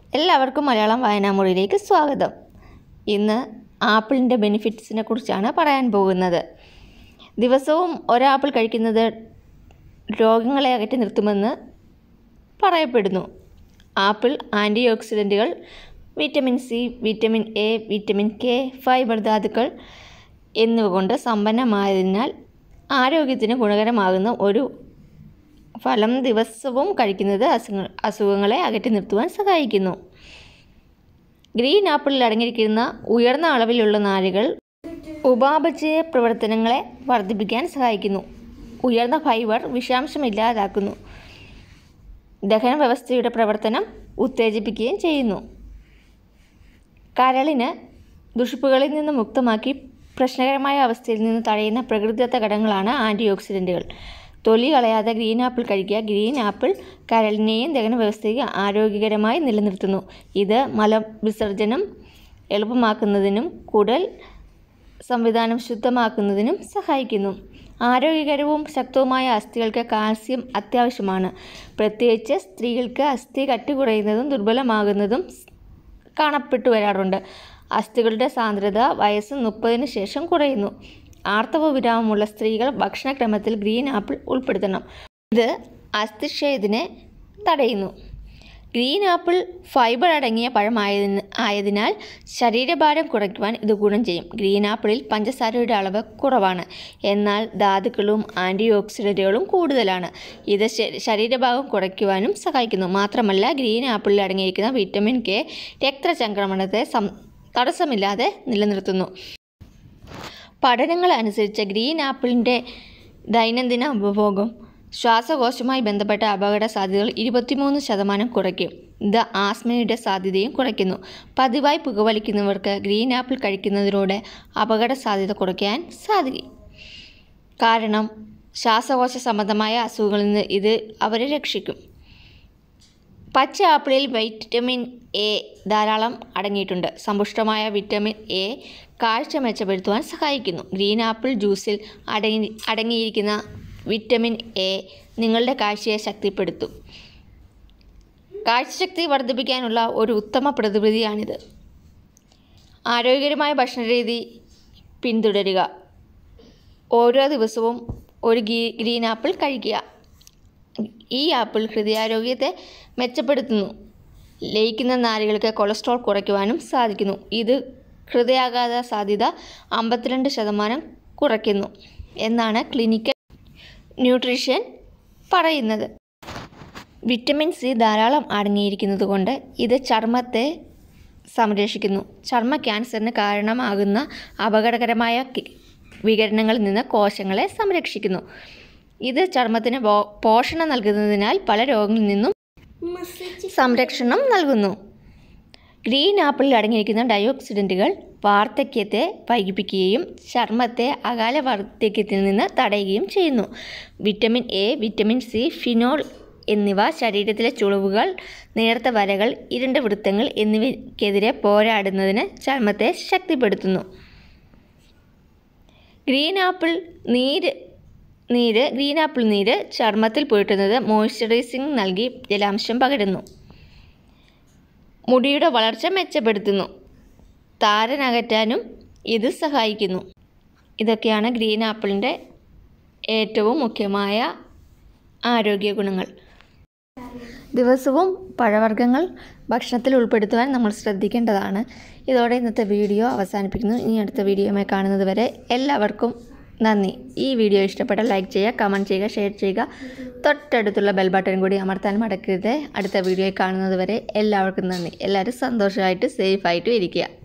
എല്ലാവർക്കും മലയാളം വായനാമുറിയിലേക്ക് സ്വാഗതം ഇന്ന് ആപ്പിളിൻ്റെ ബെനിഫിറ്റ്സിനെ കുറിച്ചാണ് പറയാൻ പോകുന്നത് ദിവസവും ഒരാപ്പിൾ കഴിക്കുന്നത് രോഗങ്ങളെ അകറ്റി നിർത്തുമെന്ന് പറയപ്പെടുന്നു ആപ്പിൾ ആൻറ്റി ഓക്സിഡൻറ്റുകൾ vitamin C vitamin A vitamin K fibre ധാതുക്കൾ എന്നിവ കൊണ്ട് സമ്പന്നമായതിനാൽ ആരോഗ്യത്തിന് ഗുണകരമാകുന്ന ഒരു ഫലം ദിവസവും കഴിക്കുന്നത് അസുഖ അസുഖങ്ങളെ അകറ്റി നിർത്തുവാൻ സഹായിക്കുന്നു ഗ്രീൻ ആപ്പിളിൽ അടങ്ങിയിരിക്കുന്ന ഉയർന്ന അളവിലുള്ള നാരുകൾ ഉപാപചയ പ്രവർത്തനങ്ങളെ വർദ്ധിപ്പിക്കാൻ സഹായിക്കുന്നു ഉയർന്ന ഫൈബർ വിഷാംശം ഇല്ലാതാക്കുന്നു ദഹന വ്യവസ്ഥയുടെ പ്രവർത്തനം ഉത്തേജിപ്പിക്കുകയും ചെയ്യുന്നു കരളിന് ദുഷിപ്പുകളിൽ നിന്ന് മുക്തമാക്കി പ്രശ്നകരമായ അവസ്ഥയിൽ നിന്ന് തടയുന്ന പ്രകൃതിദത്ത ഘടകങ്ങളാണ് ആൻറ്റി ഓക്സിഡൻറ്റുകൾ തൊലി കളയാതെ ഗ്രീൻ ആപ്പിൾ കഴിക്കുക ഗ്രീൻ ആപ്പിൾ കരളിനെയും ദഹന വ്യവസ്ഥയും ആരോഗ്യകരമായി നിലനിർത്തുന്നു ഇത് മലവിസർജനം എളുപ്പമാക്കുന്നതിനും കുടൽ സംവിധാനം ശുദ്ധമാക്കുന്നതിനും സഹായിക്കുന്നു ആരോഗ്യകരവും ശക്തവുമായ അസ്ഥികൾക്ക് കാൽസ്യം അത്യാവശ്യമാണ് പ്രത്യേകിച്ച് സ്ത്രീകൾക്ക് അസ്ഥി കട്ടി കുറയുന്നതും ദുർബലമാകുന്നതും കാണപ്പെട്ടു വരാറുണ്ട് അസ്ഥികളുടെ സാന്ദ്രത വയസ്സ് മുപ്പതിന് ശേഷം കുറയുന്നു ആർത്തവ വിരാമമുള്ള സ്ത്രീകൾ ഭക്ഷണക്രമത്തിൽ ഗ്രീൻ ആപ്പിൾ ഉൾപ്പെടുത്തണം ഇത് അസ്ഥിക്ഷയത്തിനെ തടയുന്നു ഗ്രീൻ ആപ്പിൾ ഫൈബർ അടങ്ങിയ പഴമായതിന് ആയതിനാൽ ശരീരഭാരം കുറയ്ക്കുവാൻ ഇത് ഗുണം ചെയ്യും ഗ്രീൻ ആപ്പിളിൽ പഞ്ചസാരയുടെ അളവ് കുറവാണ് എന്നാൽ ധാതുക്കളും ആൻറ്റി ഓക്സിഡൻറ്റുകളും കൂടുതലാണ് ഇത് ശരീരഭാഗം കുറയ്ക്കുവാനും സഹായിക്കുന്നു മാത്രമല്ല ഗ്രീൻ ആപ്പിളിൽ അടങ്ങിയിരിക്കുന്ന വിറ്റമിൻ കെ രക്തചംക്രമണത്തെ സം തടസ്സമില്ലാതെ നിലനിർത്തുന്നു പഠനങ്ങൾ അനുസരിച്ച് ഗ്രീൻ ആപ്പിളിൻ്റെ ദൈനംദിന ഉപഭോഗം ശ്വാസകോശവുമായി ബന്ധപ്പെട്ട അപകട സാധ്യതകൾ ഇരുപത്തിമൂന്ന് ശതമാനം കുറയ്ക്കും ഇത് ആസ്മയുടെ സാധ്യതയും കുറയ്ക്കുന്നു പതിവായി പുകവലിക്കുന്നവർക്ക് ഗ്രീൻ ആപ്പിൾ കഴിക്കുന്നതിലൂടെ അപകട സാധ്യത കുറയ്ക്കാൻ സാധിക്കും കാരണം ശ്വാസകോശ സംബന്ധമായ അസുഖങ്ങളിൽ നിന്ന് ഇത് അവരെ രക്ഷിക്കും പച്ച ആപ്പിളിൽ വൈറ്റമിൻ എ ധാരാളം അടങ്ങിയിട്ടുണ്ട് സമ്പുഷ്ടമായ വിറ്റമിൻ എ കാഴ്ച മെച്ചപ്പെടുത്തുവാൻ സഹായിക്കുന്നു ഗ്രീൻ ആപ്പിൾ ജ്യൂസിൽ അടങ്ങി അടങ്ങിയിരിക്കുന്ന വിറ്റമിൻ എ നിങ്ങളുടെ കാഴ്ചയെ ശക്തിപ്പെടുത്തും കാഴ്ചശക്തി വർദ്ധിപ്പിക്കാനുള്ള ഒരു ഉത്തമ പ്രതിവിധിയാണിത് ആരോഗ്യകരമായ ഭക്ഷണരീതി പിന്തുടരുക ഓരോ ദിവസവും ഒരു ഗ്രീൻ ആപ്പിൾ കഴിക്കുക ഈ ആപ്പിൾ ഹൃദയാരോഗ്യത്തെ മെച്ചപ്പെടുത്തുന്നു ലയിക്കുന്ന നാരുകൾക്ക് കൊളസ്ട്രോൾ കുറയ്ക്കുവാനും സാധിക്കുന്നു ഇത് ഹൃദയാഘാത സാധ്യത അമ്പത്തിരണ്ട് ശതമാനം കുറയ്ക്കുന്നു എന്നാണ് ക്ലിനിക്കൽ ന്യൂട്രീഷൻ പറയുന്നത് വിറ്റമിൻ സി ധാരാളം അടങ്ങിയിരിക്കുന്നത് കൊണ്ട് ഇത് ചർമ്മത്തെ സംരക്ഷിക്കുന്നു ചർമ്മ ക്യാൻസറിന് കാരണമാകുന്ന അപകടകരമായ വികരണങ്ങളിൽ നിന്ന് കോശങ്ങളെ സംരക്ഷിക്കുന്നു ഇത് ചർമ്മത്തിന് പോഷണം നൽകുന്നതിനാൽ പല രോഗങ്ങളിൽ നിന്നും സംരക്ഷണം നൽകുന്നു ഗ്രീൻ ആപ്പിളിൽ അടങ്ങിയിരിക്കുന്ന ഡയോക്സിഡൻറ്റുകൾ വാർദ്ധക്യത്തെ വൈകിപ്പിക്കുകയും ചർമ്മത്തെ അകാല വാർദ്ധക്യത്തിൽ നിന്ന് തടയുകയും ചെയ്യുന്നു vitamin A vitamin C phenol എന്നിവ ശരീരത്തിലെ ചുളിവുകൾ നേർത്ത വരകൾ ഇരുണ്ട വൃത്തങ്ങൾ എന്നിവയ്ക്കെതിരെ പോരാടുന്നതിന് ചർമ്മത്തെ ശക്തിപ്പെടുത്തുന്നു ഗ്രീൻ ആപ്പിൾ നീര് നീര് ഗ്രീൻ ആപ്പിൾ നീര് ചർമ്മത്തിൽ പുരട്ടുന്നത് മോയ്സ്ചറൈസിങ് നൽകി ജലാംശം പകരുന്നു മുടിയുടെ വളർച്ച മെച്ചപ്പെടുത്തുന്നു താരനകറ്റാനും ഇത് സഹായിക്കുന്നു ഇതൊക്കെയാണ് ഗ്രീൻ ആപ്പിളിൻ്റെ ഏറ്റവും മുഖ്യമായ ആരോഗ്യ ഗുണങ്ങൾ ദിവസവും പഴവർഗ്ഗങ്ങൾ ഭക്ഷണത്തിൽ ഉൾപ്പെടുത്തുവാൻ നമ്മൾ ശ്രദ്ധിക്കേണ്ടതാണ് ഇതോടെ ഇന്നത്തെ വീഡിയോ അവസാനിപ്പിക്കുന്നു ഇനി അടുത്ത വീഡിയോയുമായി കാണുന്നത് വരെ എല്ലാവർക്കും നന്ദി ഈ വീഡിയോ ഇഷ്ടപ്പെട്ടാൽ ലൈക്ക് ചെയ്യുക കമൻറ്റ് ചെയ്യുക ഷെയർ ചെയ്യുക തൊട്ടടുത്തുള്ള ബെൽ ബട്ടൺ കൂടി അമർത്താൻ മടക്കരുത് അടുത്ത വീഡിയോയിൽ കാണുന്നത് വരെ എല്ലാവർക്കും നന്ദി എല്ലാവരും സന്തോഷമായിട്ട് സേഫായിട്ടും ഇരിക്കുക